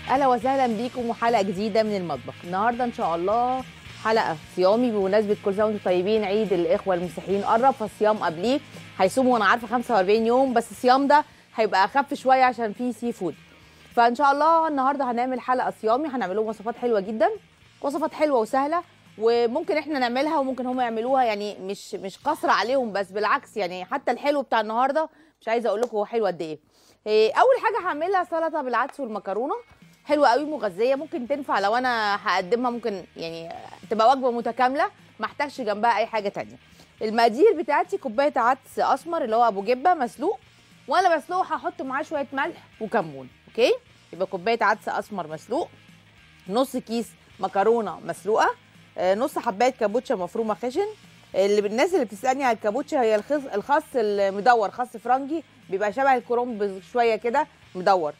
اهلا وسهلا بيكم وحلقه جديده من المطبخ النهارده ان شاء الله حلقه صيامي بمناسبه كل سنه وانتم طيبين عيد الاخوه المسيحيين قرب فالصيام قبليه هيصوموا وانا عارفه 45 يوم بس الصيام ده هيبقى اخف شويه عشان فيه سي فود فان شاء الله النهارده هنعمل حلقه صيامي هنعمل لهم وصفات حلوه جدا وصفات حلوه وسهله وممكن احنا نعملها وممكن هم يعملوها يعني مش مش قصر عليهم بس بالعكس يعني حتى الحلو بتاع النهارده مش عايزه اقول لكم هو حلو قد ايه إيه، اول حاجه هعملها سلطه بالعدس والمكرونه حلوه قوي مغذيه ممكن تنفع لو انا هقدمها ممكن يعني تبقى وجبه متكامله ما احتاجش جنبها اي حاجه تانية المقادير بتاعتي كوبايه عدس اسمر اللي هو ابو جبه مسلوق وانا بسلقه هحط معاه شويه ملح وكمون اوكي يبقى كوبايه عدس اسمر مسلوق نص كيس مكرونه مسلوقه آه، نص حبايه كابوتشا مفرومه خشن اللي بالناس اللي بتسالني على الكابوتشا هي الخس الخس المدور خس فرنجي بيبقى شبه الكرنب شويه كده مدور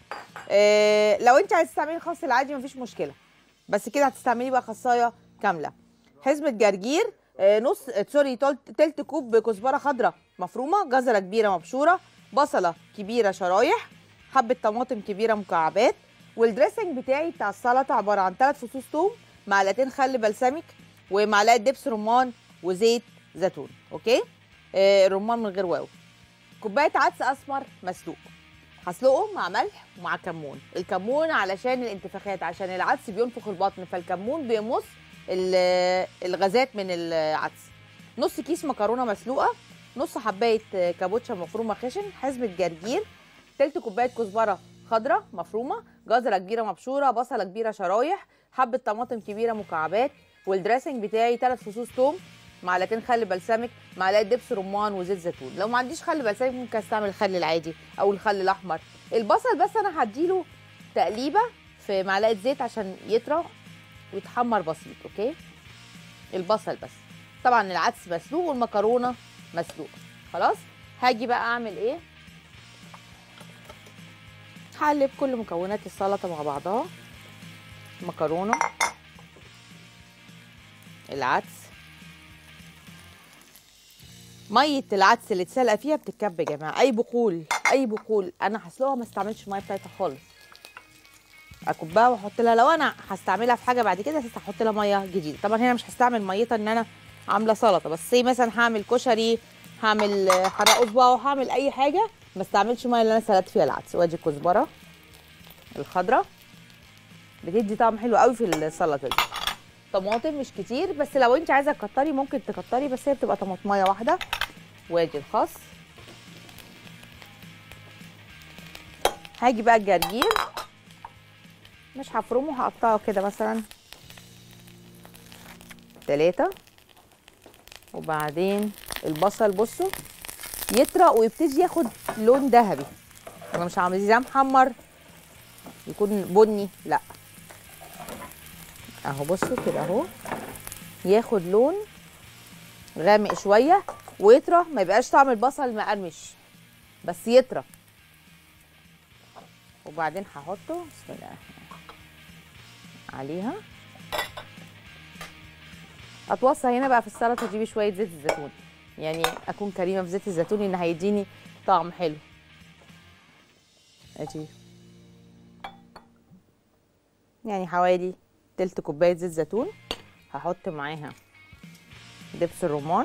آه، لو انت عايز تستعملي الخس العادي مفيش مشكله بس كده هتستعملي بقى خصايه كامله حزمه جرجير آه، نص آه، سوري تلت, تلت كوب كزبره خضراء مفرومه جزره كبيره مبشوره بصله كبيره شرايح حبه طماطم كبيره مكعبات والدريسنج بتاعي بتاع السلطه عباره عن ثلاث فصوص ثوم معلقتين خل بلسمك ومعلقه دبس رمان وزيت زيتون اوكي آه الرمان من غير واو كوبايه عدس اسمر مسلوق هسلقه مع ملح ومع كمون الكمون علشان الانتفاخات عشان العدس بينفخ البطن فالكمون بيمص ال- الغازات من العدس نص كيس مكرونه مسلوقه نص حبايه كابوتشا مفرومه خشن حزمه جرجير تلت كوبايه كزبره خضراء مفرومه جزره كبيره مبشوره بصله كبيره شرايح حبه طماطم كبيره مكعبات والدريسنج بتاعي ثلاث فصوص ثوم معلقتين خل بلسمك معلقه دبس رمان وزيت زيتون لو ما عنديش خل بلسمك ممكن استعمل الخل العادي او الخل الاحمر البصل بس انا هديله تقليبه في معلقه زيت عشان يطرى ويتحمر بسيط اوكي البصل بس طبعا العدس مسلوق والمكرونه مسلوقه خلاص هاجي بقى اعمل ايه هقلب كل مكونات السلطه مع بعضها المكرونه العدس ميه العدس اللي اتسلق فيها بتتكب يا جماعه اي بقول اي بقول انا هسلقها ما استعملش الميه بتاعتها خالص اكبها واحط لها لو انا هستعملها في حاجه بعد كده اساسا هحط لها ميه جديده طبعا هنا مش هستعمل ميتها ان انا عامله سلطه بس زي مثلا هعمل كشري هعمل حرق صباع وهعمل اي حاجه ما استعملش ميه اللي انا سلقت فيها العدس وادي الكزبره الخضراء بتدي طعم حلو قوي في السلطه دي طماطم مش كتير بس لو انت عايزه تكتري ممكن تكتري بس هي بتبقى طماطميه واحده وادي الخس هاجي بقى الجرجير مش هفرمه هقطعه كده مثلا تلاتة وبعدين البصل بصوا يطرق ويبتدي ياخد لون ذهبي انا مش عايزاه محمر يكون بني لا اهو بصوا كده اهو ياخد لون غامق شويه ويطرى ما يبقاش طعم البصل مقرمش بس يطرى وبعدين هحطه بسم الله عليها اتوصى هنا بقى في السلطه اجيب شويه زيت الزيتون يعني اكون كريمه في زيت الزيتون ان هيديني طعم حلو اجي يعني حوالي تلت كوبايه زيت زيتون هحط معاها دبس الرمان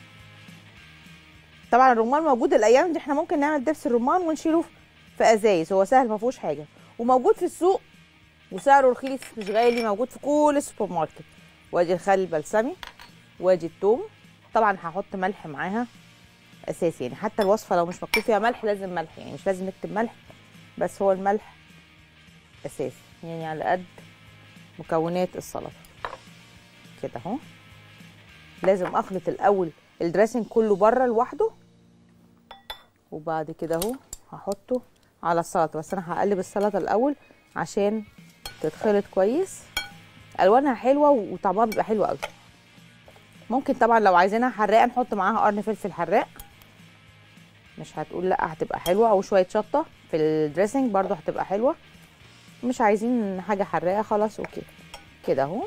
طبعا الرمان موجود الايام دي احنا ممكن نعمل دبس الرمان ونشيله في ازايز هو سهل ما فيهوش حاجه وموجود في السوق وسعره رخيص مش غالي موجود في كل السوبر ماركت وادي الخل البلسمي وادي الثوم طبعا هحط ملح معاها اساسي يعني حتى الوصفه لو مش مكتوب فيها ملح لازم ملح يعني مش لازم نكتب ملح بس هو الملح اساسي يعني على قد مكونات السلطه كده اهو لازم اخلط الاول الدريسنج كله بره لوحده وبعد كده اهو هحطه على السلطه بس انا هقلب السلطه الاول عشان تتخلط كويس الوانها حلوه وطعمها بيبقى حلو قوي ممكن طبعا لو عايزينها حراقه نحط معاها قرن فلفل حراق مش هتقول لا هتبقى حلوه او شويه شطه في الدريسنج برضو هتبقى حلوه مش عايزين حاجه حراقه خلاص اوكي كده اهو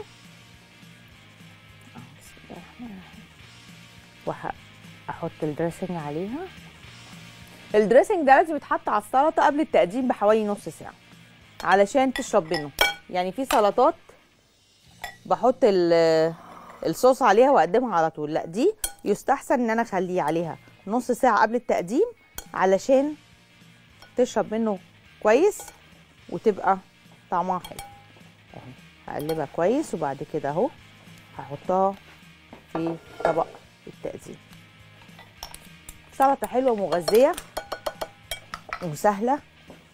أهو، بسم الله الرحمن الرحيم وهحط الدريسنج عليها الدريسنج ده لازم يتحط على السلطه قبل التقديم بحوالي نص ساعه علشان تشرب منه يعني في سلطات بحط ال- الصوص عليها واقدمها على طول لا دي يستحسن ان انا اخليه عليها نص ساعه قبل التقديم علشان تشرب منه كويس وتبقى طعمها حلو اهي هقلبها كويس وبعد كده اهو هحطها في طبق التقديم سلطه حلوه مغذيه وسهله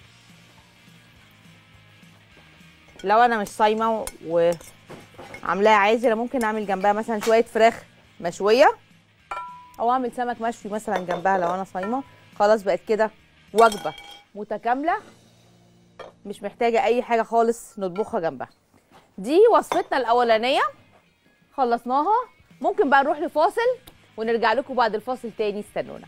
لو انا مش صايمه وعاملاها عادي انا ممكن اعمل جنبها مثلا شويه فراخ مشويه او اعمل سمك مشوي مثلا جنبها لو انا صايمه خلاص بقت كده وجبه متكامله مش محتاجه اي حاجه خالص نطبخها جنبها دي وصفتنا الاولانيه خلصناها ممكن بقى نروح لفاصل ونرجع لكم بعد الفاصل تاني استنونا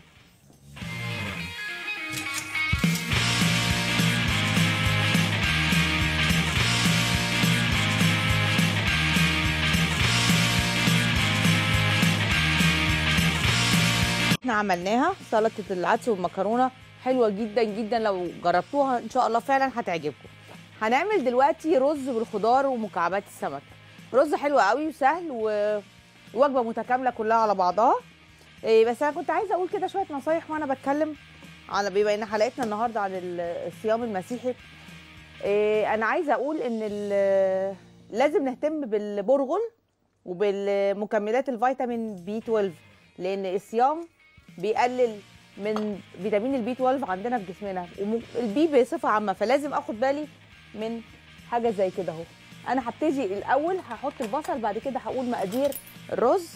احنا عملناها سلطه العدس والمكرونه حلوه جدا جدا لو جربتوها ان شاء الله فعلا هتعجبكم هنعمل دلوقتي رز بالخضار ومكعبات السمك رز حلو قوي وسهل ووجبه متكامله كلها على بعضها إيه بس انا كنت عايزه اقول كده شويه نصايح وانا بتكلم على بما ان حلقتنا النهارده عن ال- الصيام المسيحي إيه انا عايزه اقول ان ال- لازم نهتم بالبرغل وبالمكملات الفيتامين بي 12 لان الصيام بيقلل من فيتامين البي 12 عندنا في جسمنا والبي بصفه عامه فلازم اخد بالي من حاجه زي كده اهو انا هبتدي الاول هحط البصل بعد كده هقول مقادير الرز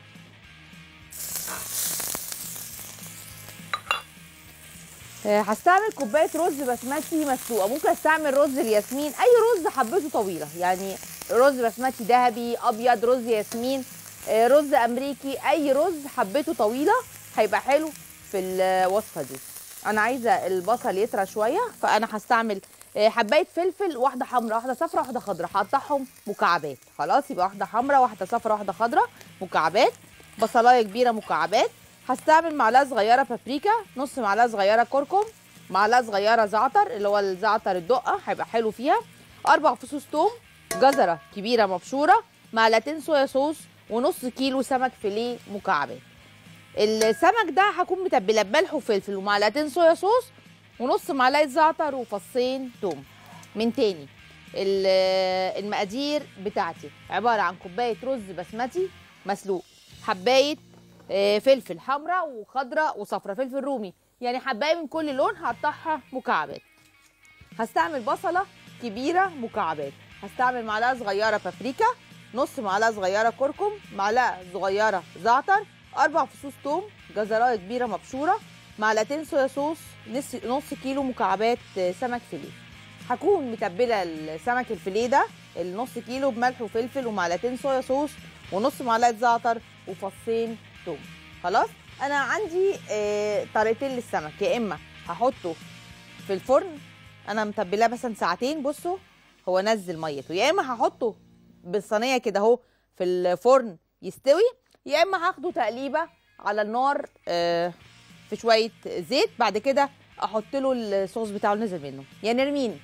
آه، هستعمل كوبايه رز بسمتي مسلوقه ممكن استعمل رز الياسمين اي رز حبته طويله يعني رز بسمتي ذهبي ابيض رز ياسمين آه، رز امريكي اي رز حبته طويله هيبقى حلو في الوصفه دي انا عايزه البصل يطرى شويه فانا هستعمل آه، حبايه فلفل واحده حمراء واحده صفراء واحده خضراء هقطعهم مكعبات خلاص يبقى واحده حمراء واحده صفراء واحده خضراء مكعبات بصلايه كبيره مكعبات هستعمل معلقه صغيره بابريكا نص معلقه صغيره كركم معلقه صغيره زعتر اللي هو الزعتر الدقه هيبقى حلو فيها اربع فصوص توم جزره كبيره مبشوره معلقتين صويا صوص ونص كيلو سمك فيليه مكعبات السمك ده هكون متبله بملح وفلفل ومعلقتين صويا صوص ونص معلقه زعتر وفصين توم من تاني ال- المقادير بتاعتي عباره عن كوبايه رز بسمتي مسلوق حبايه آه، فلفل حمراء وخضراء وصفراء فلفل رومي يعني حبايه من كل لون هقطعها مكعبات هستعمل بصله كبيره مكعبات هستعمل معلقه صغيره بابريكا نص معلقه صغيره كركم معلقه صغيره زعتر اربع فصوص توم جزرايه كبيره مبشوره معلقتين صويا صوص نص نص كيلو مكعبات آه، سمك فيليه هكون متبله السمك الفيليه ده النص كيلو بملح وفلفل ومعلقتين صويا صوص ونص معلقه زعتر وفصين توم خلاص انا عندي آه، طريقتين للسمك يا اما هحطه في الفرن انا متبلاه مثلا ساعتين بصوا هو نزل ميته يا اما هحطه بالصينيه كده اهو في الفرن يستوي يا اما هاخده تقليبه على النار آه، في شويه زيت بعد كده احط له الصوص بتاعه اللي نزل منه يا نرمين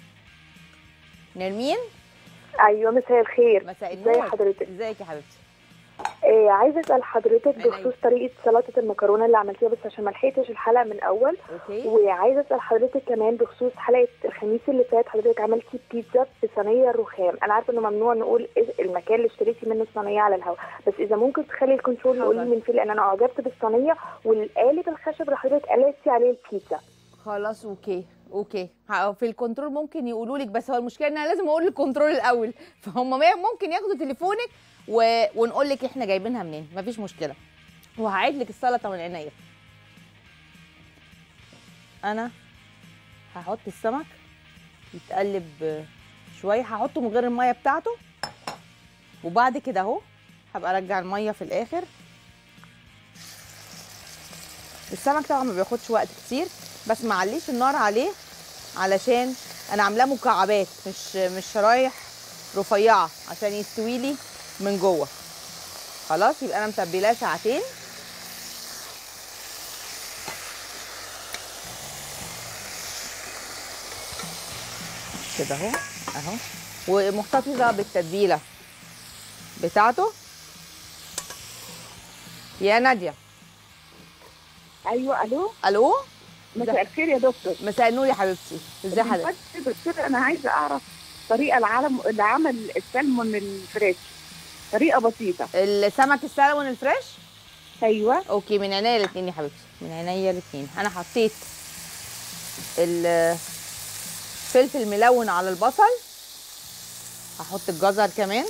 نرمين ايوه مساء الخير مساء ازي النور حضرتك ازيك يا حبيبتي آه عايزه اسال حضرتك عينيا. بخصوص طريقه سلطه المكرونه اللي عملتيها بس عشان ما لحقتش الحلقه من الاول اوكي وعايزه اسال حضرتك كمان بخصوص حلقه الخميس اللي فات حضرتك عملتي بيتزا بصينيه رخام انا عارفه انه ممنوع نقول إيه المكان اللي اشتريتي منه الصينيه على الهواء بس اذا ممكن تخلي الكنترول يقول لي حاضر. من فين لان انا اعجبت بالصينيه والقالب الخشب اللي حضرتك قلبتي عليه البيتزا خلاص اوكي اوكي ه- في الكنترول ممكن يقولوا لك بس هو المشكله ان انا لازم اقول الكنترول الاول فهم ما- ممكن ياخدوا تليفونك و... ونقول لك احنا جايبينها منين مفيش مشكله وهعيد لك السلطه من عينيا انا هحط السمك يتقلب شويه هحطه من غير الميه بتاعته وبعد كده اهو هبقى ارجع الميه في الاخر السمك طبعا ما بياخدش وقت كتير بس معليش النار عليه علشان انا عاملاه مكعبات مش مش شرايح رفيعه عشان يستوي لي من جوه خلاص يبقى انا متبلاه ساعتين كده اهو اهو ومحتفظه بالتتبيله بتاعته يا ناديه ايوه الو الو مساء الخير يا دكتور مساء النور يا حبيبتي ازي حضرتك يا دكتور انا عايزه اعرف طريقه العالم لعمل السلمون الفريش طريقه بسيطه السمك السلمون الفريش ايوه اوكي من عينيا الاثنين يا حبيبتي من عينيا الاثنين انا حطيت الفلفل ملون على البصل هحط الجزر كمان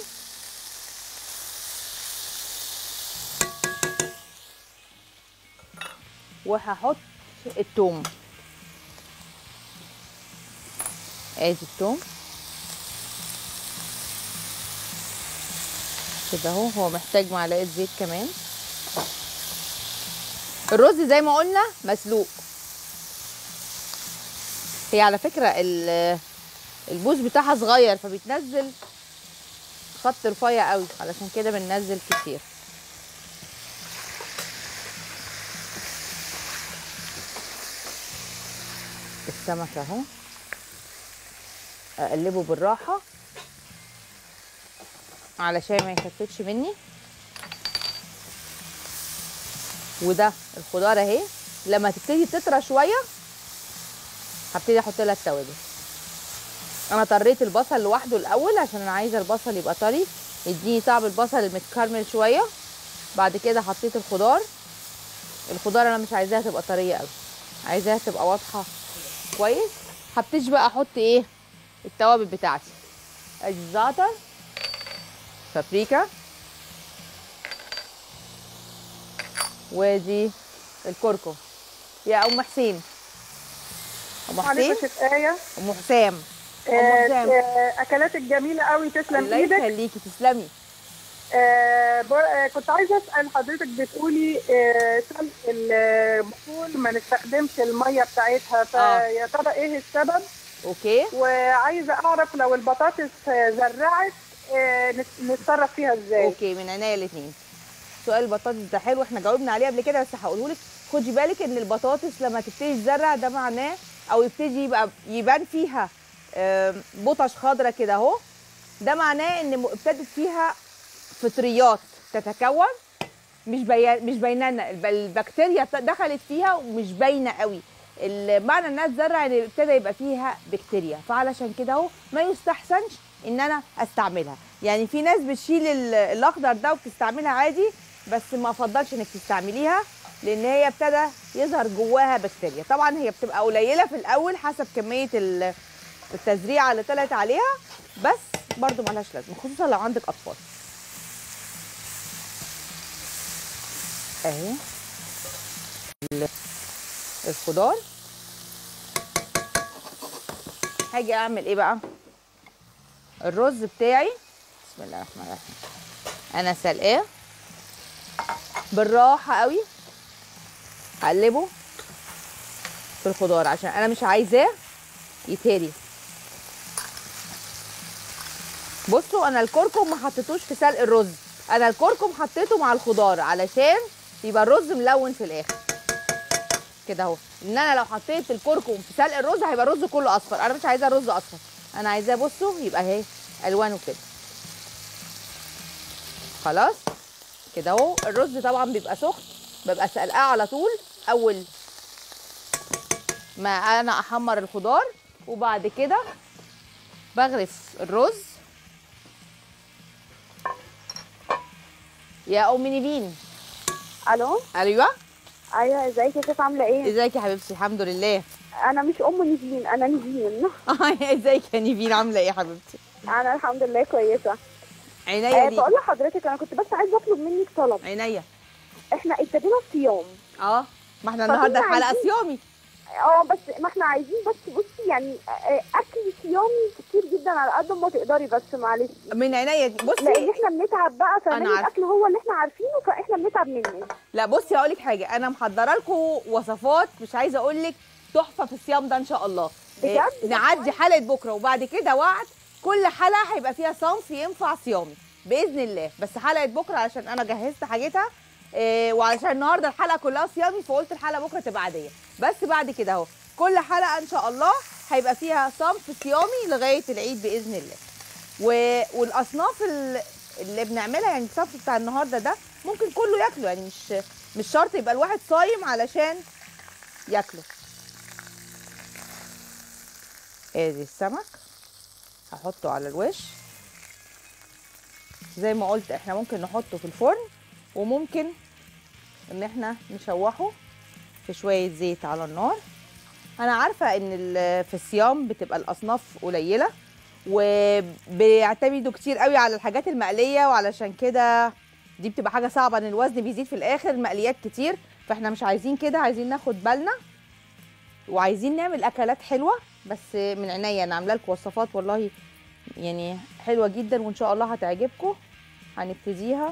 وهحط التوم ادي التوم كده اهو هو محتاج معلقه زيت كمان الرز زي ما قلنا مسلوق هي على فكره ال- البوز بتاعها صغير فبيتنزل خط رفيع قوي علشان كده بننزل كتير السمك اهو اقلبه بالراحه علشان ما يخفتش مني وده الخضار اهي لما تبتدي تطرى شويه هبتدي احط لها التوابل انا طريت البصل لوحده الاول عشان انا عايزه البصل يبقى طري يديني طعم البصل المتكرمل شويه بعد كده حطيت الخضار الخضار انا مش عايزاها تبقى طريه قوي عايزاها تبقى واضحه كويس هبتدي بقى احط ايه التوابل بتاعتي ادي الزعتر بابريكا ودي الكركم يا ام حسين ام حسين عليكم شفايه ام حسام أم حسام. اكلاتك جميله قوي تسلم الله ايدك يخليكي تسلمي آه، بر- آه، كنت عايزه اسال حضرتك بتقولي آه، سلق البخول ما نستخدمش الميه بتاعتها آه. فيا ترى ايه السبب اوكي وعايزه اعرف لو البطاطس آه، زرعت آه، نت- نتصرف فيها ازاي اوكي من عينيا الاثنين سؤال البطاطس ده حلو احنا جاوبنا عليه قبل كده بس هقوله لك خدي بالك ان البطاطس لما تبتدي تزرع ده معناه او يبتدي يبقى يبان فيها آم، بطش خضرة كده اهو ده معناه ان م- ابتدت فيها فطريات تتكون مش بي... مش باينه لنا الب- البكتيريا ت- دخلت فيها ومش باينه قوي معنى انها تزرع ان ابتدى يبقى فيها بكتيريا فعلشان كده اهو ما يستحسنش ان انا استعملها يعني في ناس بتشيل ال- الاخضر ده وبتستعملها عادي بس ما افضلش انك تستعمليها لان هي ابتدى يظهر جواها بكتيريا طبعا هي بتبقى قليله في الاول حسب كميه ال- التزريعه اللي طلعت عليها بس برضو ملهاش لازمه خصوصا لو عندك اطفال اهي ال- الخضار هاجي اعمل ايه بقى الرز بتاعي بسم الله الرحمن الرحيم انا سلقاه بالراحه قوي هقلبه في الخضار عشان انا مش عايزاه يتهري بصوا انا الكركم ما حطيتوش في سلق الرز انا الكركم حطيته مع الخضار علشان يبقى الرز ملون في الاخر كده اهو ان انا لو حطيت الكركم في سلق الرز هيبقى الرز كله اصفر انا مش عايزاه رز اصفر انا عايزاه بصوا يبقى اهي الوانه كده خلاص كده اهو الرز طبعا بيبقى سخن ببقى سلقاه على طول اول ما انا احمر الخضار وبعد كده بغرف الرز يا ام نيفين الو ايوه ايوه ازيك يا شيخ عامله ايه ازيك يا حبيبتي الحمد لله انا مش ام نيفين انا نيفين ازيك يا نيفين عامله ايه يا حبيبتي انا الحمد لله كويسه عينيا آه ليك بقول لحضرتك انا كنت بس عايزه اطلب منك طلب عينيا احنا ابتدينا الصيام اه ما احنا طب النهارده إحنا الحلقه عايزين- صيامي اه بس ما احنا عايزين بس بصي يعني آه، اكل صيامي كتير جدا على قد ما تقدري بس معلش من عينيا لان بصي احنا بنتعب بقى فمن أنا عارفة. الاكل هو اللي احنا عارفينه فاحنا بنتعب منه لا بصي هقول لك حاجه انا محضره لكم وصفات مش عايزه اقول لك تحفه في الصيام ده ان شاء الله إيه، بجد؟ نعدي حلقه بكره وبعد كده وعد كل حلقه هيبقى فيها صنف ينفع صيامي باذن الله بس حلقه بكره علشان انا جهزت حاجتها إيه وعلشان النهارده الحلقه كلها صيامي فقلت الحلقه بكره تبقى عاديه بس بعد كده اهو كل حلقه ان شاء الله هيبقى فيها صنف صيامي لغايه العيد باذن الله و... والاصناف ال- اللي بنعملها يعني الصنف بتاع النهارده ده ممكن كله ياكله يعني مش مش شرط يبقى الواحد صايم علشان ياكله ادي السمك هحطه على الوش زي ما قلت احنا ممكن نحطه في الفرن وممكن ان احنا نشوحه في شويه زيت على النار انا عارفه ان ال- في الصيام بتبقى الاصناف قليله وبيعتمدوا كتير قوي على الحاجات المقليه وعلشان كده دي بتبقى حاجه صعبه ان الوزن بيزيد في الاخر المقليات كتير فاحنا مش عايزين كده عايزين ناخد بالنا وعايزين نعمل اكلات حلوه بس من عينيا انا عامله لكم وصفات والله يعني حلوه جدا وان شاء الله هتعجبكم هنبتديها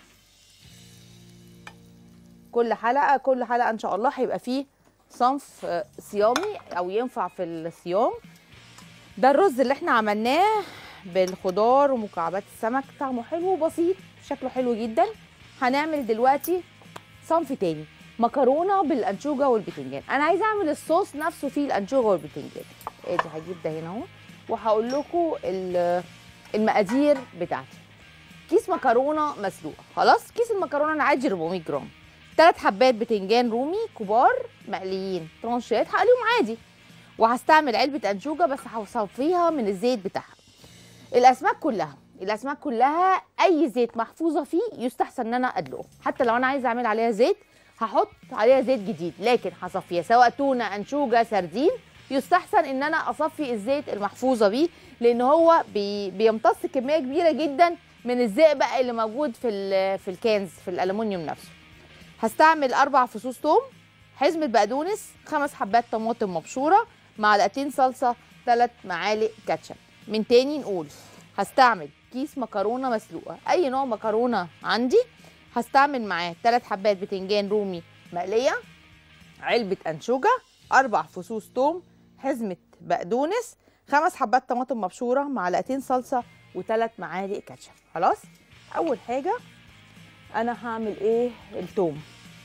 كل حلقه كل حلقه ان شاء الله هيبقى فيه صنف آه، صيامي او ينفع في الصيام ده الرز اللي احنا عملناه بالخضار ومكعبات السمك طعمه حلو وبسيط شكله حلو جدا هنعمل دلوقتي صنف تاني مكرونه بالانشوجه والبتنجان انا عايزه اعمل الصوص نفسه فيه الانشوجه والبتنجان ادي هجيب ده هنا اهو وهقول لكم ال- المقادير بتاعتي كيس مكرونه مسلوقه خلاص كيس المكرونه انا عادي 400 جرام ثلاث حبات بتنجان رومي كبار مقليين ترانشات هقليهم عادي وهستعمل علبه انشوجه بس هصفيها من الزيت بتاعها الاسماك كلها الاسماك كلها اي زيت محفوظه فيه يستحسن ان انا ادلقه حتى لو انا عايزه اعمل عليها زيت هحط عليها زيت جديد لكن هصفيها سواء تونه انشوجه سردين يستحسن ان انا اصفي الزيت المحفوظه بيه لان هو بي بيمتص كميه كبيره جدا من الزئبق اللي موجود في ال- في الكنز في الالومنيوم نفسه هستعمل اربع فصوص توم حزمه بقدونس خمس حبات طماطم مبشوره معلقتين صلصه ثلاث معالق كاتشب من تاني نقول هستعمل كيس مكرونه مسلوقه اي نوع مكرونه عندي هستعمل معاه ثلاث حبات بتنجان رومي مقليه علبه انشوجه اربع فصوص توم حزمه بقدونس خمس حبات طماطم مبشوره معلقتين صلصه وثلاث معالق كاتشب خلاص اول حاجه انا هعمل ايه التوم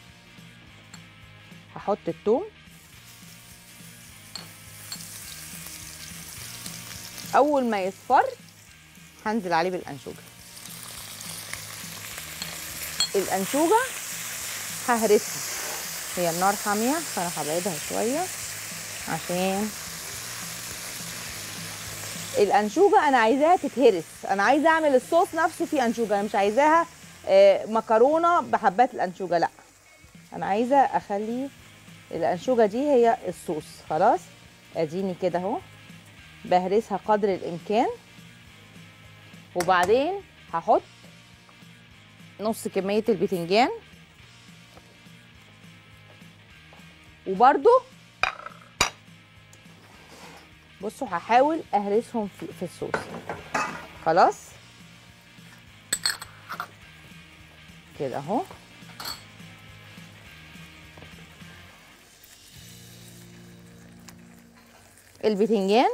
هحط التوم اول ما يصفر هنزل عليه بالانشوجه الانشوجه ههرسها هي النار حاميه فانا هبعدها شويه عشان الانشوجه انا عايزاها تتهرس انا عايزه اعمل الصوص نفسه فيه انشوجه انا مش عايزاها آه، مكرونه بحبات الانشوجه لا انا عايزه اخلي الانشوجه دي هي الصوص خلاص اديني كده اهو بهرسها قدر الامكان وبعدين هحط نص كميه البتنجان وبرده بصوا هحاول اهرسهم في, في الصوص خلاص كده اهو البتنجان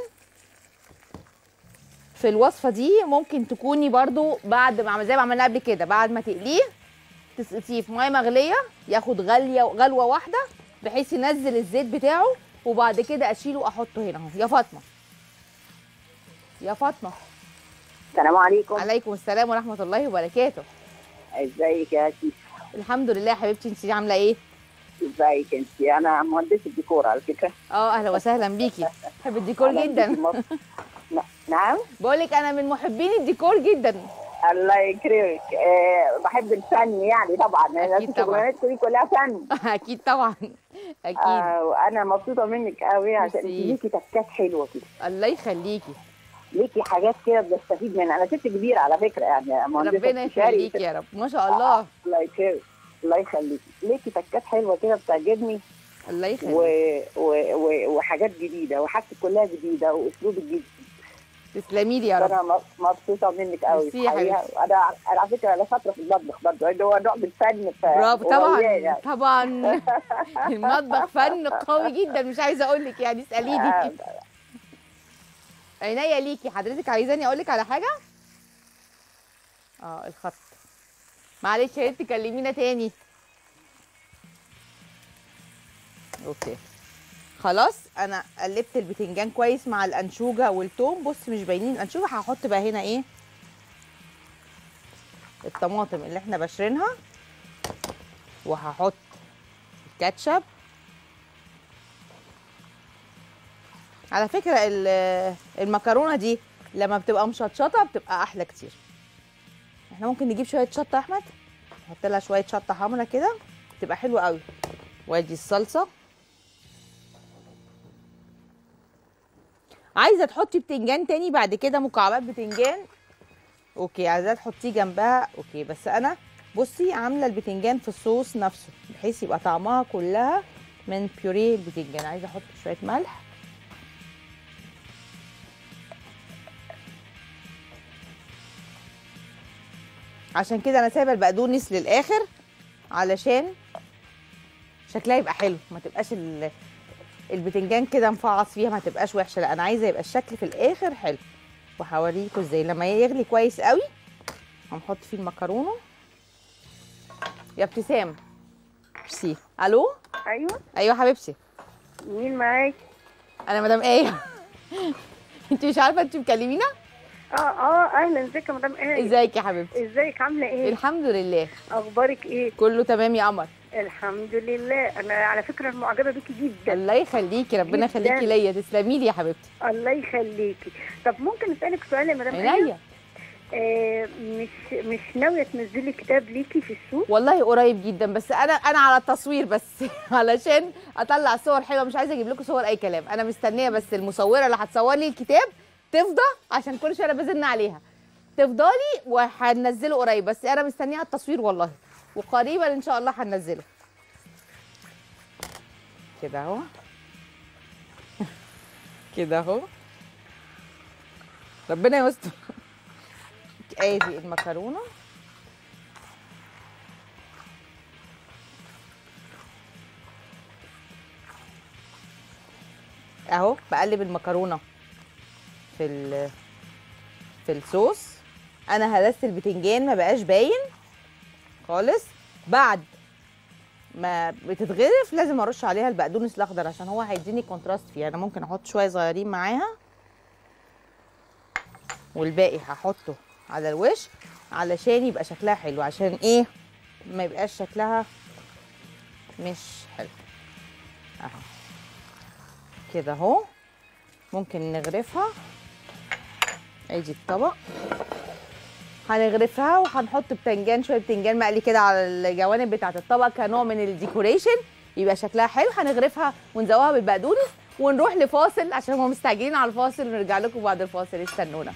في الوصفه دي ممكن تكوني برضو بعد ما زي ما عملنا قبل كده بعد ما تقليه تسقطيه في ميه مغليه ياخد غليه غلوه واحده بحيث ينزل الزيت بتاعه وبعد كده اشيله احطه هنا اهو يا فاطمه يا فاطمه السلام عليكم عليكم السلام ورحمه الله وبركاته ازيك يا شيخ الحمد لله يا حبيبتي انت عامله ايه ازيك انت انا مهندسه ديكور على فكره اه اهلا وسهلا بيكي بحب الديكور أهلاً جدا بيكي مصر. ن- نعم بقولك انا من محبين الديكور جدا الله يكرمك أه بحب الفن يعني طبعا انا أكيد طبعاً. شغلانتكم دي كلها فن اكيد طبعا اكيد آه وانا مبسوطه منك قوي عشان انت ميرسي. ليكي تكات حلوه كده الله يخليكي ليكي حاجات كده بنستفيد منها انا ست كبيره على فكره يعني مهندسه ربنا استشاري. يخليكي يا رب ما شاء الله الله يكرمك الله يخليكي ليكي تكات حلوه كده بتعجبني الله و... يخليكي و... و... وحاجات جديده وحاجتك كلها جديده واسلوبك جديد تسلمي لي يا رب انا م- مبسوطه منك قوي ميرسي يا الحقيقة. انا انا على فكره انا شاطره في المطبخ برضه اللي هو نوع من الفن ف- برافو طبعا وموياه يعني. طبعا المطبخ فن قوي جدا مش عايزه اقول لك يعني آه، اساليني عينيا ليكي حضرتك عايزاني اقول لك على حاجه اه الخط معلش يا ريت تكلمينا تاني اوكي خلاص انا قلبت البتنجان كويس مع الانشوجه والثوم بص مش باينين الانشوجه هحط بقى هنا ايه الطماطم اللي احنا بشرينها وهحط الكاتشب على فكره ال- المكرونه دي لما بتبقى مشطشطه بتبقى احلى كتير احنا ممكن نجيب شويه شطه يا احمد نحط لها شويه شطه حمرا كده تبقى حلوه قوي وادي الصلصه عايزه تحطي بتنجان تاني بعد كده مكعبات بتنجان اوكي عايزاه تحطيه جنبها اوكي بس انا بصي عامله البتنجان في الصوص نفسه بحيث يبقى طعمها كلها من بيوريه البتنجان عايزه احط شويه ملح عشان كده انا سايبه البقدونس للاخر علشان شكلها يبقى حلو ما تبقاش ال- البتنجان كده مفعص فيها ما تبقاش وحشه لا انا عايزه يبقى الشكل في الاخر حلو وهوريكم ازاي لما يغلي كويس قوي هنحط فيه المكرونه يا ابتسام ميرسي الو ايوه ايوه حبيبتي مين معاك انا مدام ايه انت مش عارفه انت مكلمينا اه اه اهلا ازيك يا مدام ايه ازيك يا حبيبتي ازيك عامله ايه الحمد لله اخبارك ايه كله تمام يا قمر الحمد لله انا على فكره معجبه بيكي جدا الله يخليكي ربنا جداً. يخليكي ليا تسلمي لي يا حبيبتي الله يخليكي طب ممكن اسالك سؤال يا مدام ايه عينيا آه مش مش ناويه تنزلي كتاب ليكي في السوق والله قريب جدا بس انا انا على التصوير بس علشان اطلع صور حلوه مش عايزه اجيب لكم صور اي كلام انا مستنيه بس المصوره اللي هتصور لي الكتاب تفضى عشان كل شويه انا بزن عليها تفضلي وهنزله قريب بس انا مستنيه على التصوير والله وقريبا ان شاء الله هنزله كده اهو كده اهو ربنا يستر ادي المكرونه اهو بقلب المكرونه في ال في الصوص انا هرست البتنجان ما بقاش باين خالص بعد ما بتتغرف لازم ارش عليها البقدونس الاخضر عشان هو هيديني كونتراست فيها انا ممكن احط شويه صغيرين معاها والباقي هحطه على الوش علشان يبقى شكلها حلو عشان ايه ما يبقاش شكلها مش حلو اهو كده اهو ممكن نغرفها ادي الطبق هنغرفها وهنحط بتنجان شويه بتنجان مقلي كده على الجوانب بتاعه الطبق كنوع من الديكوريشن يبقى شكلها حلو هنغرفها ونزوقها بالبقدونس ونروح لفاصل عشان هم مستعجلين على الفاصل ونرجع لكم بعد الفاصل استنونا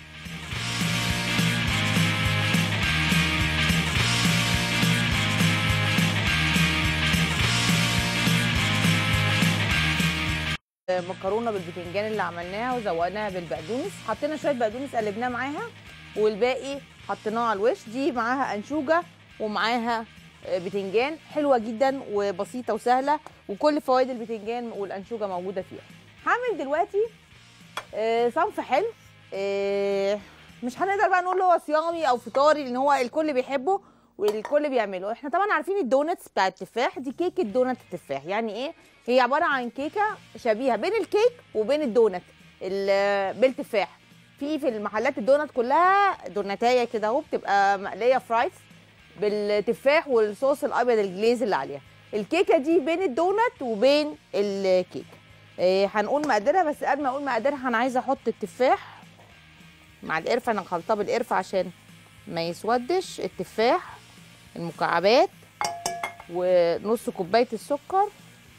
مكرونه بالبتنجان اللي عملناها وزوقناها بالبقدونس حطينا شويه بقدونس قلبناه معاها والباقي حطيناه على الوش دي معاها انشوجه ومعاها آه، بتنجان حلوه جدا وبسيطه وسهله وكل فوائد البتنجان والانشوجه موجوده فيها هعمل دلوقتي آه، صنف حلو آه، مش هنقدر بقى نقول هو صيامي او فطاري لان هو الكل بيحبه والكل بيعمله احنا طبعا عارفين الدونتس بتاع التفاح دي كيكه دونت التفاح يعني ايه هي عباره عن كيكه شبيهه بين الكيك وبين الدونت ال- بالتفاح في في المحلات الدونت كلها دونتايه كده اهو بتبقى مقليه فرايز بالتفاح والصوص الابيض الجليز اللي عليها الكيكه دي بين الدونت وبين الكيك إيه هنقول مقاديرها بس قبل ما اقول مقاديرها انا عايزه احط التفاح مع القرفه انا خلطاه بالقرفه عشان ما يسودش التفاح المكعبات ونص كوبايه السكر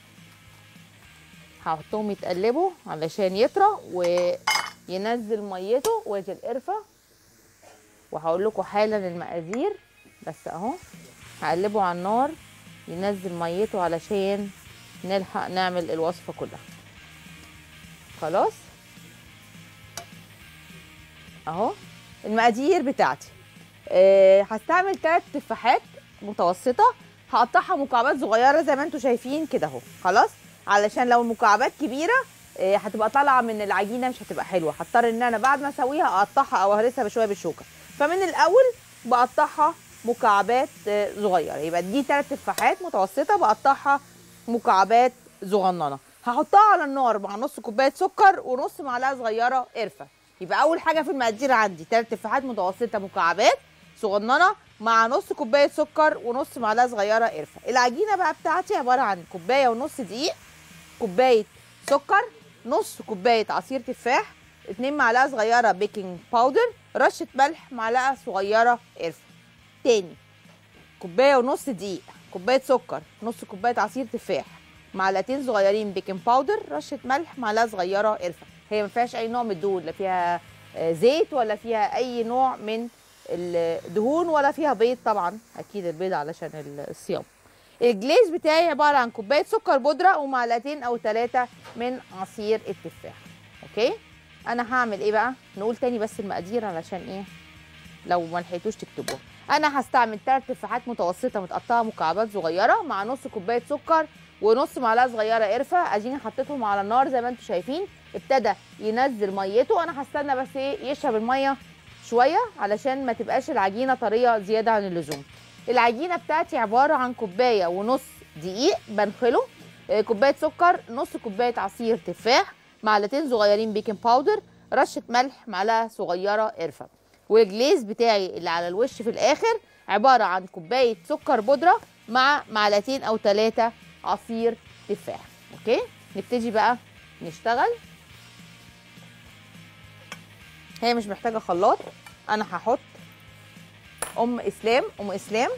هحطهم يتقلبوا علشان يطرى وينزل ميته وادي القرفه وهقول لكم حالا المقادير بس اهو هقلبه على النار ينزل ميته علشان نلحق نعمل الوصفه كلها خلاص اهو المقادير بتاعتي أه هستعمل ثلاث تفاحات متوسطه هقطعها مكعبات صغيره زي ما انتم شايفين كده اهو خلاص علشان لو المكعبات كبيره آه، هتبقى طالعه من العجينه مش هتبقى حلوه هضطر ان انا بعد ما اسويها اقطعها او اهرسها بشويه بالشوكه فمن الاول بقطعها مكعبات آه، صغيره يبقى دي ثلاث تفاحات متوسطه بقطعها مكعبات صغننه هحطها على النار مع نص كوبايه سكر ونص معلقه صغيره قرفه يبقى اول حاجه في المقادير عندي ثلاث تفاحات متوسطه مكعبات صغننه مع نص كوبايه سكر ونص معلقه صغيره قرفه العجينه بقى بتاعتي عباره عن كوبايه ونص دقيق كوبايه سكر نص كوبايه عصير تفاح اتنين معلقه صغيره بيكنج باودر رشه ملح معلقه صغيره قرفه تاني كوبايه ونص دقيق كوبايه سكر نص كوبايه عصير تفاح معلقتين صغيرين بيكنج باودر رشه ملح معلقه صغيره قرفه هي ما فيهاش اي نوع من الدهون لا فيها آه، زيت ولا فيها اي نوع من الدهون ولا فيها بيض طبعا اكيد البيض علشان ال- الصيام الجليز بتاعي عباره عن كوبايه سكر بودره ومعلقتين او ثلاثه من عصير التفاح اوكي انا هعمل ايه بقى نقول تاني بس المقادير علشان ايه لو ما لحقتوش تكتبوها انا هستعمل ثلاث تفاحات متوسطه متقطعه مكعبات صغيره مع نص كوبايه سكر ونص معلقه صغيره قرفه اديني حطيتهم على النار زي ما انتم شايفين ابتدى ينزل ميته انا هستنى بس ايه يشرب الميه شويه علشان ما تبقاش العجينه طريه زياده عن اللزوم العجينه بتاعتي عباره عن كوبايه ونص دقيق بنخله آه، كوبايه سكر نص كوبايه عصير تفاح معلقتين صغيرين بيكنج باودر رشه ملح معلقه صغيره قرفه والجليز بتاعي اللي على الوش في الاخر عباره عن كوبايه سكر بودره مع معلقتين او ثلاثه عصير تفاح اوكي نبتدي بقى نشتغل هي مش محتاجه خلاط انا هحط ام اسلام ام اسلام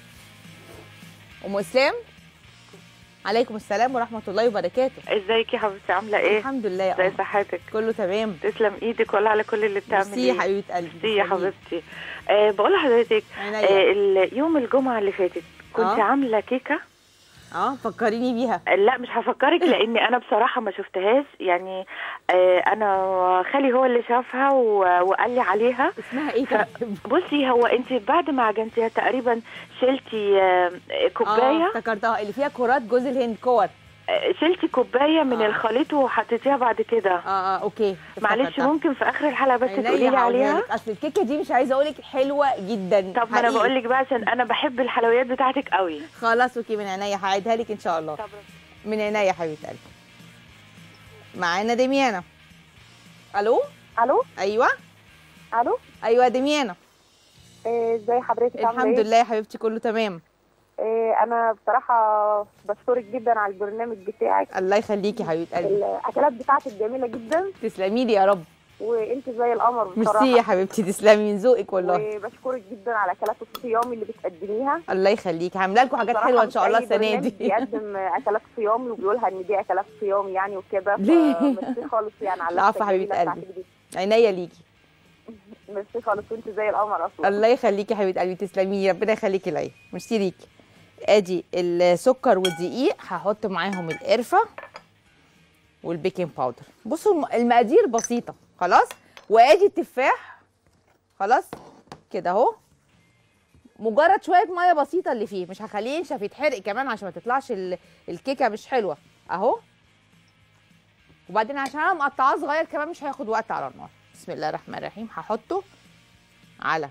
ام اسلام عليكم السلام ورحمه الله وبركاته ازيك يا حبيبتي عامله ايه الحمد لله يا ازي قمر. صحتك كله تمام تسلم ايدك ولا على كل اللي ميرسي بتعمليه يا حبيبه قلبي ميرسي يا تسلمي. حبيبتي أه بقول لحضرتك عينيا أه ال- يوم الجمعه اللي فاتت كنت آه. عامله كيكه اه فكريني بيها آه، لا مش هفكرك لاني انا بصراحه ما شفتهاش يعني أه انا خالي هو اللي شافها و- وقال لي عليها اسمها ايه ف- طيب بصي هو انت بعد ما عجنتيها تقريبا شلتي آه، اه كوبايه افتكرتها اللي فيها كرات جوز الهند كور آه، شلتي كوبايه من آه. الخليط وحطيتيها بعد كده اه اه اوكي معلش افتكرتها. ممكن في اخر الحلقه بس عينيا تقولي لي هقولها عليها لك. اصل الكيكه دي مش عايزه اقول لك حلوه جدا طب ما انا حقيقي. بقول لك بقى عشان انا بحب الحلويات بتاعتك قوي خلاص اوكي من عينيا هعيدها لك ان شاء الله طب من عينيا يا حبيبه قلبي معانا دميانه الو الو ايوه الو ايوه دميانه آه، ازي حضرتك عامله الحمد ايه؟ لله يا حبيبتي كله تمام آه، انا بصراحه بشكرك جدا على البرنامج بتاعك الله يخليكي يا حبيبه قلبي الاكلات بتاعتك جميله جدا تسلمي لي يا رب وانت زي القمر بصراحه ميرسي يا حبيبتي تسلمي من ذوقك والله وبشكرك جدا على اكلات الصيام اللي بتقدميها الله يخليكي عامله لكم حاجات بصراحة حلوه ان مش شاء الله أي السنه برنامج دي بيقدم اكلات صيامي وبيقولها ان دي اكلات صيام يعني وكده ليه؟ ميرسي خالص يعني على العفو اللفتة حبيبة الجميلة قلبي. بتاعتك دي. عينيا ليكي ميرسي خالص وانت زي القمر اصلا الله يخليكي يا حبيبه قلبي تسلمي لي، ربنا يخليكي ليا ميرسي ليكي ادي السكر والدقيق هحط معاهم القرفه والبيكنج باودر بصوا الم- المقادير بسيطه خلاص وادي التفاح خلاص كده اهو مجرد شويه ميه بسيطه اللي فيه مش هخليه ينشف يتحرق كمان عشان ما تطلعش ال- الكيكه مش حلوه اهو وبعدين عشان انا مقطعاه صغير كمان مش هياخد وقت على النار بسم الله الرحمن الرحيم هحطه على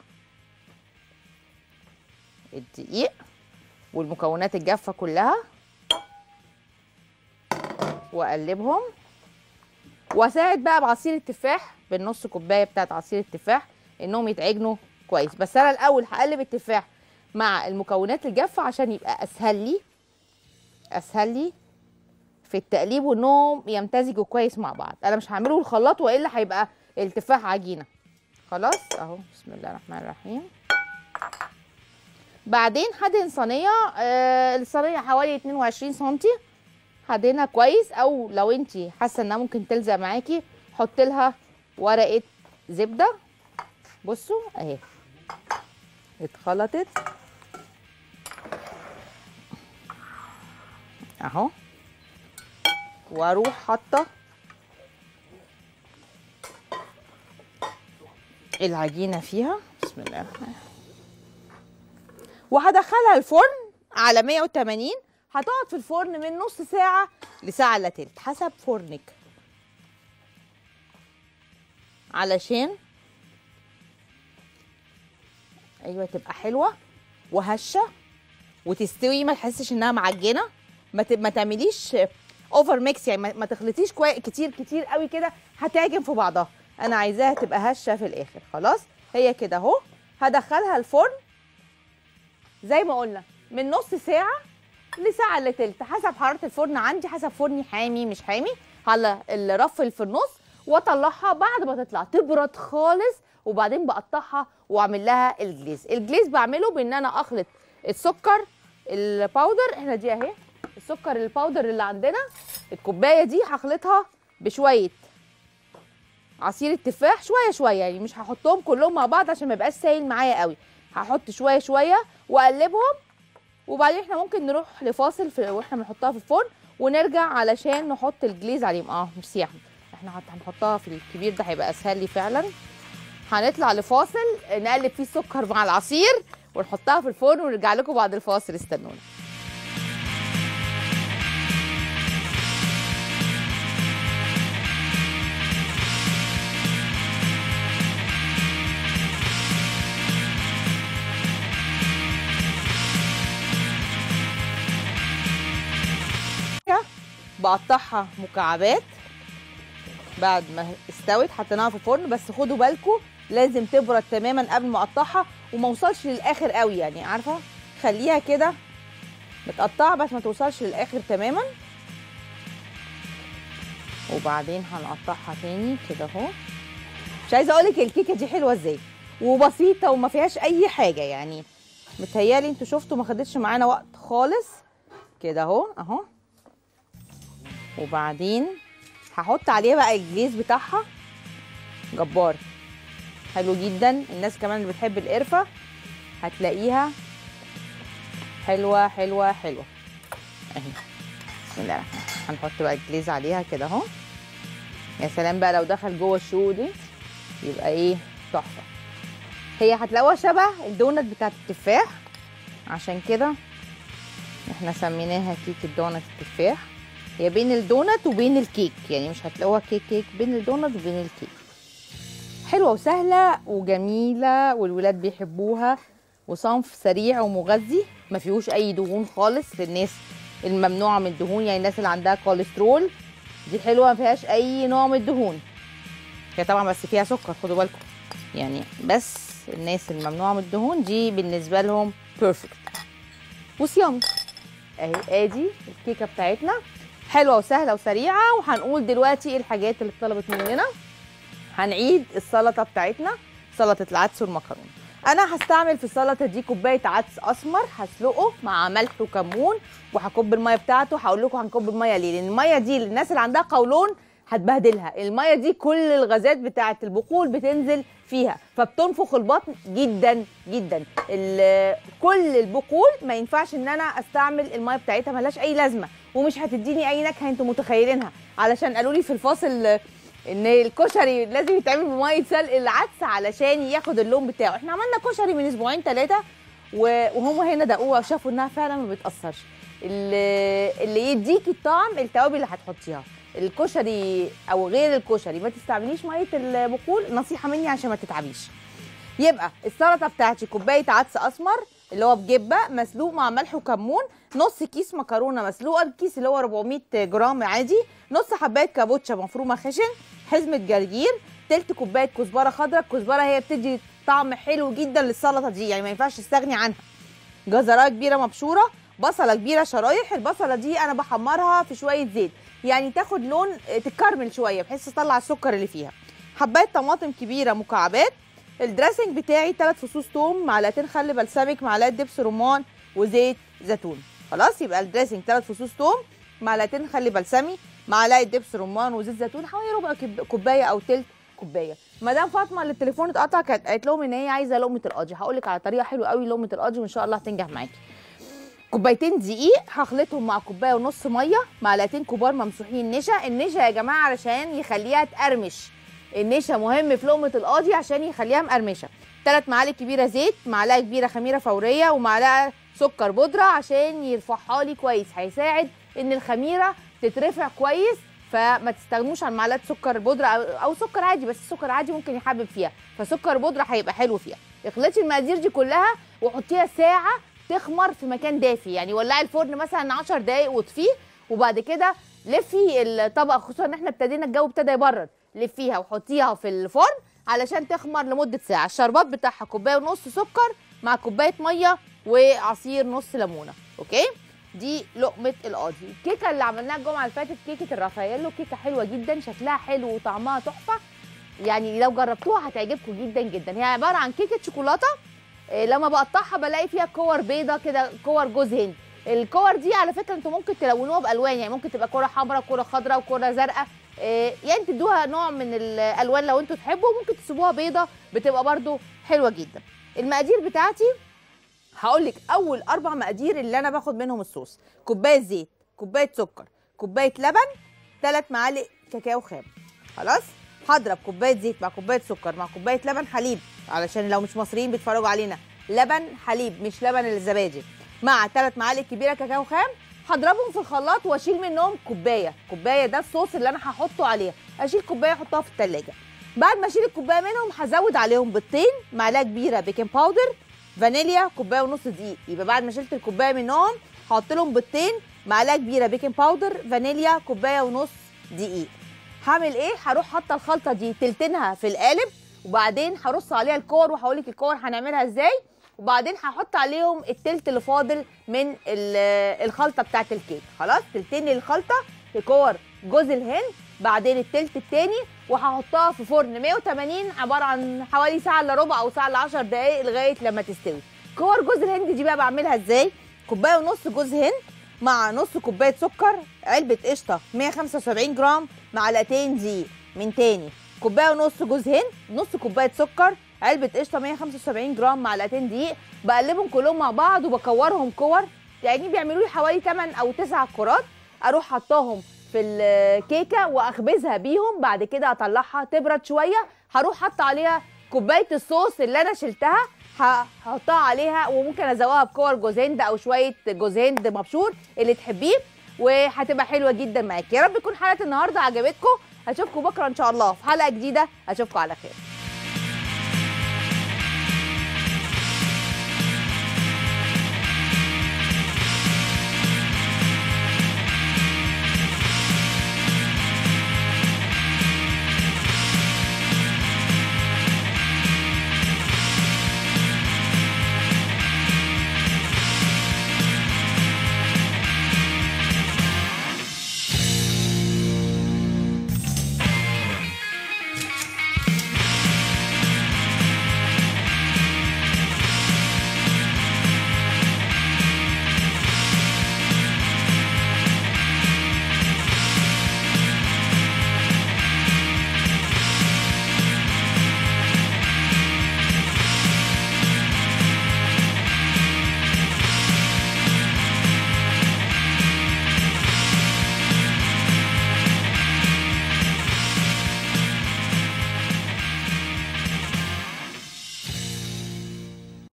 الدقيق والمكونات الجافه كلها واقلبهم واساعد بقى بعصير التفاح بالنص كوبايه بتاعت عصير التفاح انهم يتعجنوا كويس بس انا الاول هقلب التفاح مع المكونات الجافه عشان يبقى اسهل لي اسهل لي في التقليب وانهم يمتزجوا كويس مع بعض انا مش هعمله الخلاط والا هيبقى التفاح عجينه خلاص اهو بسم الله الرحمن الرحيم بعدين هدهن صينيه آه الصينيه حوالي 22 سنتي هدهنها كويس او لو انت حاسه انها ممكن تلزق معاكي حط لها ورقه زبده بصوا اهي اتخلطت اهو واروح حاطه العجينه فيها بسم الله الرحمن الرحيم وهدخلها الفرن على 180 هتقعد في الفرن من نص ساعة لساعة الا تلت حسب فرنك علشان ايوه تبقى حلوة وهشة وتستوي ما تحسش انها معجنة ما ت- ما تعمليش اوفر ميكس يعني ما ما تخلطيش كوي... كتير كتير قوي كده هتعجن في بعضها انا عايزاها تبقى هشه في الاخر خلاص هي كده اهو هدخلها الفرن زي ما قلنا من نص ساعه لساعه الا تلت حسب حراره الفرن عندي حسب فرني حامي مش حامي على الرف اللي في النص واطلعها بعد ما تطلع تبرد خالص وبعدين بقطعها واعمل لها الجليز الجليز بعمله بان انا اخلط السكر الباودر احنا دي اهي السكر الباودر اللي عندنا الكوبايه دي هخلطها بشويه عصير التفاح شويه شويه يعني مش هحطهم كلهم مع بعض عشان ما يبقاش سايل معايا قوي هحط شويه شويه واقلبهم وبعدين احنا ممكن نروح لفاصل في واحنا بنحطها في الفرن ونرجع علشان نحط الجليز عليهم اه مش سياح احنا هت- هنحطها في الكبير ده هيبقى اسهل لي فعلا هنطلع لفاصل نقلب فيه السكر مع العصير ونحطها في الفرن ونرجع لكم بعد الفاصل استنونا بقطعها مكعبات بعد ما استوت حطيناها في الفرن بس خدوا بالكم لازم تبرد تماما قبل ما اقطعها وما اوصلش للاخر قوي يعني عارفه خليها كده متقطعه بس ما توصلش للاخر تماما وبعدين هنقطعها تاني كده اهو مش عايزه اقول لك الكيكه دي حلوه ازاي وبسيطه وما فيهاش اي حاجه يعني متهيالي انتوا شفتوا ما خدتش معانا وقت خالص كده اهو اهو وبعدين هحط عليها بقى الجليز بتاعها جبار حلو جدا الناس كمان اللي بتحب القرفه هتلاقيها حلوه حلوه حلوه اهي بسم الله الرحمن الرحيم. هنحط بقى الجليز عليها كده اهو يا سلام بقى لو دخل جوه الشو دي يبقى ايه تحفه هي هتلاقوها شبه الدونت بتاعت التفاح عشان كده احنا سميناها كيك الدونت التفاح هي بين الدونت وبين الكيك يعني مش هتلاقوها كيك كيك بين الدونت وبين الكيك حلوه وسهله وجميله والولاد بيحبوها وصنف سريع ومغذي ما فيهوش اي دهون خالص للناس الممنوعه من الدهون يعني الناس اللي عندها كوليسترول دي حلوه ما فيهاش اي نوع من الدهون هي طبعا بس فيها سكر خدوا بالكم يعني بس الناس الممنوعه من الدهون دي بالنسبه لهم بيرفكت وصيامي اهي ادي الكيكه بتاعتنا حلوه وسهله وسريعه وهنقول دلوقتي ايه الحاجات اللي اتطلبت مننا هنعيد السلطه بتاعتنا سلطه العدس والمكرونه انا هستعمل في السلطه دي كوبايه عدس اسمر هسلقه مع ملح وكمون وهكب الميه بتاعته هقول لكم هنكب الميه ليه لان الميه دي للناس اللي عندها قولون هتبهدلها الميه دي كل الغازات بتاعه البقول بتنزل فيها فبتنفخ البطن جدا جدا ال- كل البقول ما ينفعش ان انا استعمل الميه بتاعتها ملهاش اي لازمه ومش هتديني اي نكهه انتوا متخيلينها علشان قالوا لي في الفاصل آه، ان الكشري لازم يتعمل بميه سلق العدس علشان ياخد اللون بتاعه احنا عملنا كشري من اسبوعين ثلاثه وهم هنا دقوها وشافوا انها فعلا ما بتاثرش اللي, اللي يديكي الطعم التوابل اللي هتحطيها الكشري او غير الكشري ما تستعمليش ميه البقول نصيحه مني عشان ما تتعبيش يبقى السلطه بتاعتي كوبايه عدس اسمر اللي هو بجبه مسلوق مع ملح وكمون نص كيس مكرونه مسلوقه الكيس اللي هو 400 جرام عادي نص حبايه كابوتشا مفرومه خشن حزمه جرجير تلت كوبايه كزبره خضراء الكزبره هي بتدي طعم حلو جدا للسلطه دي يعني ما ينفعش تستغني عنها جزرايه كبيره مبشوره بصله كبيره شرايح البصله دي انا بحمرها في شويه زيت يعني تاخد لون آه، تتكرمل شويه بحيث تطلع السكر اللي فيها حبايه طماطم كبيره مكعبات الدريسنج بتاعي ثلاث فصوص توم معلقتين خل بلسمك معلقه دبس رمان وزيت زيتون خلاص يبقى الدريسنج ثلاث فصوص توم معلقتين خل بلسمي معلقه دبس رمان وزيت زيتون حوالي ربع كب- كوبايه او تلت كوبايه مدام فاطمه اللي التليفون اتقطع كانت قالت لهم ان هي عايزه لقمه القاضي هقول لك على طريقه حلوه قوي لقمه القاضي وان شاء الله هتنجح معاكي كوبايتين دقيق هخلطهم مع كوبايه ونص ميه معلقتين كبار ممسوحين نشا النشا يا جماعه علشان يخليها تقرمش النشا مهم في لقمه القاضي عشان يخليها مقرمشه ثلاث معالق كبيره زيت معلقه كبيره خميره فوريه ومعلقه سكر بودره عشان يرفعها لي كويس هيساعد ان الخميره تترفع كويس فما تستغنوش عن معلقه سكر بودره او أو سكر عادي بس السكر عادي ممكن يحبب فيها فسكر بودره هيبقى حلو فيها اخلطي المقادير دي كلها وحطيها ساعه تخمر في مكان دافي يعني ولعي الفرن مثلا 10 دقايق واطفيه وبعد كده لفي الطبقه خصوصا ان احنا ابتدينا الجو ابتدى يبرد لفيها وحطيها في الفرن علشان تخمر لمده ساعه الشربات بتاعها كوبايه ونص سكر مع كوبايه ميه وعصير نص ليمونه اوكي دي لقمه القاضي الكيكه اللي عملناها الجمعه اللي فاتت كيكه الرافاييلو كيكه حلوه جدا شكلها حلو وطعمها تحفه يعني لو جربتوها هتعجبكم جدا جدا هي عباره عن كيكه شوكولاته إيه، لما بقطعها بلاقي فيها كور بيضه كده كور جوز هند الكور دي على فكره انتوا ممكن تلونوها بالوان يعني ممكن تبقى كوره حمراء كوره خضراء وكوره زرقاء إيه، يعني تدوها نوع من الالوان لو انتوا تحبوا ممكن تسيبوها بيضه بتبقى برده حلوه جدا المقادير بتاعتي هقول لك اول اربع مقادير اللي انا باخد منهم الصوص كوبايه زيت كوبايه سكر كوبايه لبن ثلاث معالق كاكاو خام خلاص هضرب كوبايه زيت مع كوبايه سكر مع كوبايه لبن حليب علشان لو مش مصريين بيتفرجوا علينا لبن حليب مش لبن الزبادي مع ثلاث معالق كبيره كاكاو خام هضربهم في الخلاط واشيل منهم كوبايه كوبايه ده الصوص اللي انا هحطه عليها اشيل كوبايه احطها في الثلاجه بعد ما اشيل الكوبايه منهم هزود عليهم بيضتين معلقه كبيره بيكنج باودر فانيليا كوبايه ونص دقيق يبقى بعد ما شلت الكوبايه منهم هحط لهم بيضتين معلقه كبيره بيكنج باودر فانيليا كوبايه ونص دقيق هعمل ايه هروح حاطه الخلطه دي تلتينها في القالب وبعدين هرص عليها الكور وهقول لك الكور هنعملها ازاي وبعدين هحط عليهم التلت اللي فاضل من ال- الخلطه بتاعه الكيك خلاص تلتين الخلطه في كور جوز الهند بعدين التلت التاني وهحطها في فرن 180 عباره عن حوالي ساعه الا ربع او ساعه الا 10 دقائق لغايه لما تستوي كور جوز الهند دي بقى بعملها ازاي كوبايه ونص جوز هند مع نص كوبايه سكر علبه قشطه 175 جرام معلقتين دقيق من تاني كوبايه ونص جوز هند نص كوبايه سكر علبه قشطه 175 جرام معلقتين دقيق بقلبهم كلهم مع بعض وبكورهم كور يعني بيعملوا لي حوالي 8 او 9 كرات اروح حطاهم في الكيكه واخبزها بيهم بعد كده اطلعها تبرد شويه هروح حاطه عليها كوبايه الصوص اللي انا شلتها هحطها عليها وممكن ازوقها بكور جوز هند او شويه جوز هند مبشور اللي تحبيه وهتبقى حلوه جدا معاكي يا رب تكون حلقه النهارده عجبتكم اشوفكم بكره ان شاء الله في حلقه جديده اشوفكم على خير